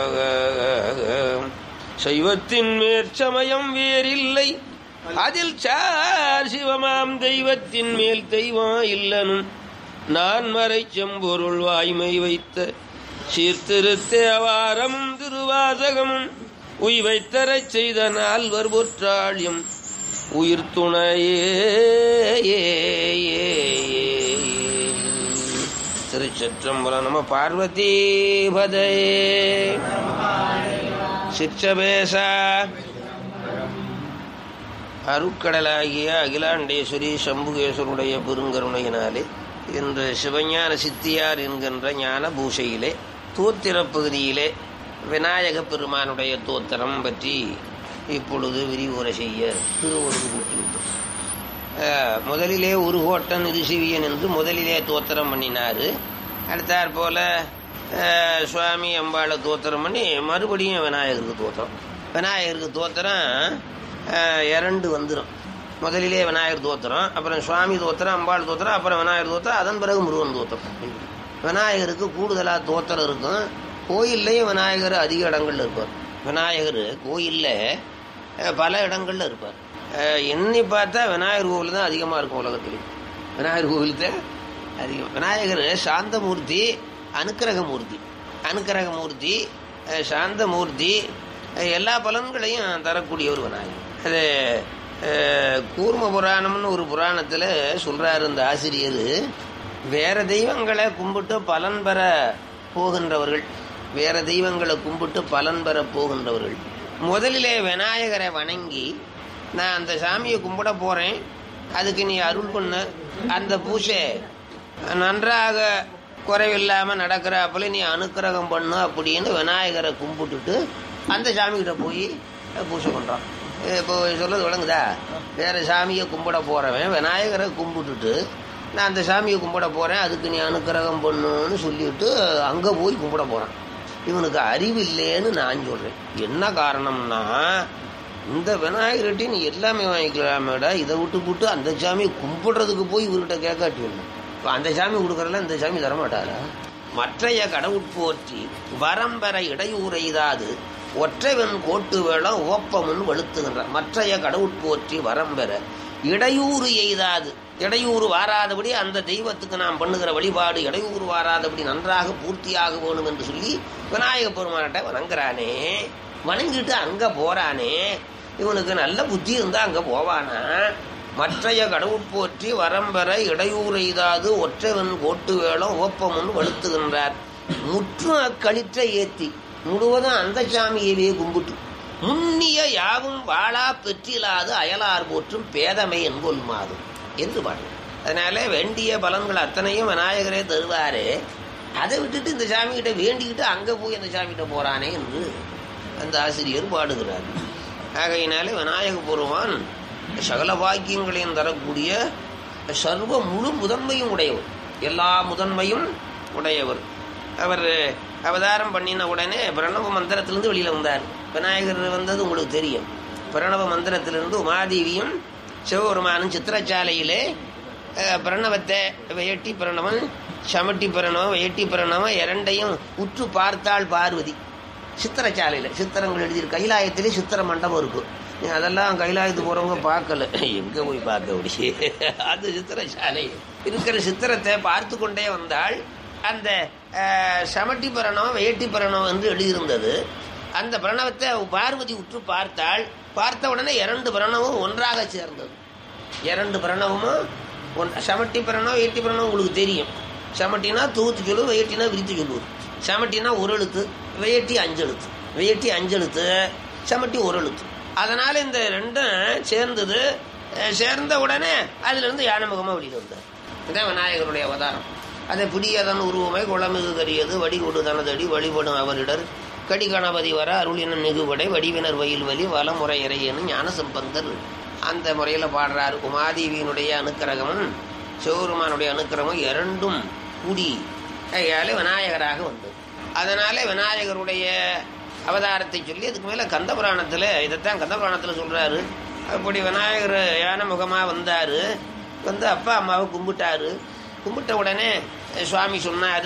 சைவத்தின் மேற்சமயம் வேறில்லை அதில் சார் சிவமாம் தெய்வத்தின் மேல் தெய்வம் இல்லனும் நான் மறை செம்பொருள் வாய்மை வைத்த சீர்திருத்தேவாரமும் திருவாசகமும் உய்வைத்தரச் செய்த நால்வர் பொற்றாழியம் உயிர் துணையே திருச்சற்றம்பலம் நம பார்வதி பதே சிற்றபேசா அருட்கடலாகிய அகிலாண்டேஸ்வரி சம்புகேஸ்வருடைய பெருங்கருணையினாலே இன்று சிவஞான சித்தியார் என்கின்ற ஞான பூஷையிலே தோத்திர பகுதியிலே விநாயக பெருமானுடைய தோத்திரம் பற்றி இப்பொழுது விரிவுரை செய்ய திருவருள் கூட்டியுள்ளோம் அஹ், முதலிலே ஒரு கோட்டன் ரிசிவியன் என்று முதலிலே தோத்திரம் பண்ணினார் அடுத்தாற் போல அஹ், சுவாமி அம்பாளை தோத்திரம் பண்ணி மறுபடியும் விநாயகருக்கு தோத்திரம் விநாயகருக்கு தோத்திரம் அஹ், இரண்டு வந்துடும் முதலிலே விநாயகர் தோத்திரம் அப்புறம் சுவாமி தோத்திரம் அம்பாள் தோத்திரம் அப்புறம் விநாயகர் தோத்திரம் அதன் பிறகு முருகன் தோத்திரம் விநாயகருக்கு கூடுதலாக தோத்திரம் இருக்கும் கோயில்லையும் விநாயகர் அதிக இடங்கள்ல இருப்பார் விநாயகர் கோயிலில் பல இடங்கள்ல இருப்பார் அஹ் எண்ணி பார்த்தா விநாயகர் கோவில் தான் அதிகமாக இருக்கும் உலகத்தில் விநாயகர் கோவில் தான் அதிகம் விநாயகர் சாந்தமூர்த்தி அனுக்கிரகமூர்த்தி அனுக்கிரகமூர்த்தி அஹ் சாந்தமூர்த்தி அஹ் எல்லா பலன்களையும் தரக்கூடிய ஒரு விநாயகர் அது அஹ், கூர்ம புராணம்னு ஒரு புராணத்தில் சொல்றாரு இந்த ஆசிரியர் வேற தெய்வங்களை கும்பிட்டு பலன் பெற போகின்றவர்கள் வேற தெய்வங்களை கும்பிட்டு பலன் பெற போகின்றவர்கள் முதலிலே விநாயகரை வணங்கி நான் அந்த சாமியை கும்பிட போறேன் அதுக்கு நீ அருள் பண்ணு அந்த பூசை நன்றாக குறைவில்லாம நடக்கிறாப்புல நீ அனுக்கிரகம் பண்ணு அப்படின்னு விநாயகரை கும்பிட்டுட்டு அந்த சாமிகிட்ட போய் பூசை பண்றான் இப்போ சொல்றது விளங்குதா வேற சாமியை கும்பிட போறவன் விநாயகரை கும்பிட்டுட்டு நான் அந்த சாமியை கும்பிட போறேன் அதுக்கு நீ அனுக்கிரகம் பண்ணுன்னு சொல்லிட்டு அங்க போய் கும்பிட போறான் இவனுக்கு அறிவு இல்லைன்னு நான் சொல்றேன் என்ன காரணம்னா இந்த விநாயகர்கிட்ட நீ எல்லாமே வாங்கிக்கலாமேடா இதை விட்டு விட்டு அந்த சாமியை கும்பிடுறதுக்கு போய் இவர்கிட்ட கேட்காட்டி ஒண்ணு இப்ப அந்த சாமி கொடுக்கறல இந்த சாமி தரமாட்டாரா மற்றைய கடவுட்போற்றி வரம்பெற இடையூறைதாது ஒற்றைவன் கோட்டு வேளம் ஓப்பமுன் வெளுத்துகின்றான் மற்றைய கடவுட்போற்றி வரம்பெற இடையூறு எய்தாது இடையூறு வாராதபடி அந்த தெய்வத்துக்கு நாம் பண்ணுகிற வழிபாடு இடையூறு வாராதபடி நன்றாக பூர்த்தியாக வேணும் என்று சொல்லி விநாயக பெருமான்கிட்ட வணங்குறானே வணங்கிட்டு அங்க போறானே இவனுக்கு நல்ல புத்தி இருந்தா அங்க போவானா மற்றைய கடவுட்போற்றி வரம்பெற இடையூறு எய்தாது ஒற்றைவன் கோட்டு வேளம் ஓப்பமுன் வலுத்துகின்றார் முற்றும் அக்களிற்றை ஏத்தி முழுவதும் அந்த சாமியவே கும்பிட்டு முன்னிய யாவும் வாழா பெற்றிலாது அயலார் போற்றும் பேதமை என்கொள்மாது என்று பாடுங்க அதனால வேண்டிய பலன்கள் அத்தனையும் விநாயகரே தருவாரே அதை விட்டுட்டு இந்த சாமி கிட்ட வேண்டிக்கிட்டு அங்க போய் அந்த சாமி கிட்ட போறானே என்று அந்த ஆசிரியர் பாடுகிறார் ஆகையினாலே விநாயக பெருமான் சகல பாக்கியங்களையும் தரக்கூடிய சர்வ முழு முதன்மையும் உடையவர் எல்லா முதன்மையும் உடையவர் அவர் அவதாரம் பண்ணின உடனே பிரணவ மந்திரத்திலிருந்து வெளியில வந்தார் விநாயகர் வந்தது உங்களுக்கு தெரியும் பிரணவ மந்திரத்திலிருந்து உமாதேவியும் சிவபெருமானும் சித்திரச்சாலையிலே அஹ், பிரணவத்தை வெயட்டி பிரணவம் சமட்டி பிரணவம் வெயட்டி பிரணவம் இரண்டையும் உற்று பார்த்தாள் பார்வதி சித்திரச்சாலையில் சித்திரங்கள் எழுதியிருக்கு கைலாயத்திலே சித்திர மண்டபம் இருக்கும் நீ அதெல்லாம் கைலாயத்துக்கு போறவங்க பார்க்கல எங்க போய் பார்க்க முடியும் அது சித்திரச்சாலை இருக்கிற சித்திரத்தை பார்த்து கொண்டே வந்தால் அந்த அஹ், சமட்டி பிரணவம் வேட்டி பிரணவம் என்று எழுதியிருந்தது அந்த பிரணவத்தை பார்வதி உற்று பார்த்தாள் பார்த்த உடனே இரண்டு பிரணவம் ஒன்றாக சேர்ந்தது இரண்டு பிரணவமும் ஒன் சமட்டி பிரணவம் வேட்டி பிரணவம் உங்களுக்கு தெரியும் சமட்டினா தூத்து சொல்லு வெயட்டினா விரித்து சொல்லுவது சமட்டினா ஒரு எழுத்து வெயட்டி அஞ்சு எழுத்து வெயட்டி அஞ்சு எழுத்து சமட்டி ஒரு எழுத்து அதனால இந்த ரெண்டும் சேர்ந்தது அஹ் சேர்ந்த உடனே அதுல இருந்து யானை முகமா வெளியில வந்தார் இதான் விநாயகருடைய அவதாரம் அதை பிடியதன் உருவமை குளமிகு கரியது வடிகொடு தனதடி வழிபடும் அவரிடர் கடி கணபதி வர அருளின மிகுபடை வடிவினர் வயல் வலி வலமுறை இறையனு ஞான சம்பந்தர் அந்த முறையில் பாடுறார் உமாதேவியினுடைய அனுக்கிரகமும் சிவபெருமானுடைய அனுக்கிரகமும் இரண்டும் கூடி கையாலே விநாயகராக வந்தது அதனால விநாயகருடைய அவதாரத்தை சொல்லி அதுக்கு மேல கந்த புராணத்துல இதைத்தான் கந்த புராணத்துல சொல்றாரு அப்படி விநாயகர் யானை முகமா வந்தாரு வந்து அப்பா அம்மாவை கும்பிட்டாரு கும்பிட்ட உடனே சுவாமி சொன்னாரு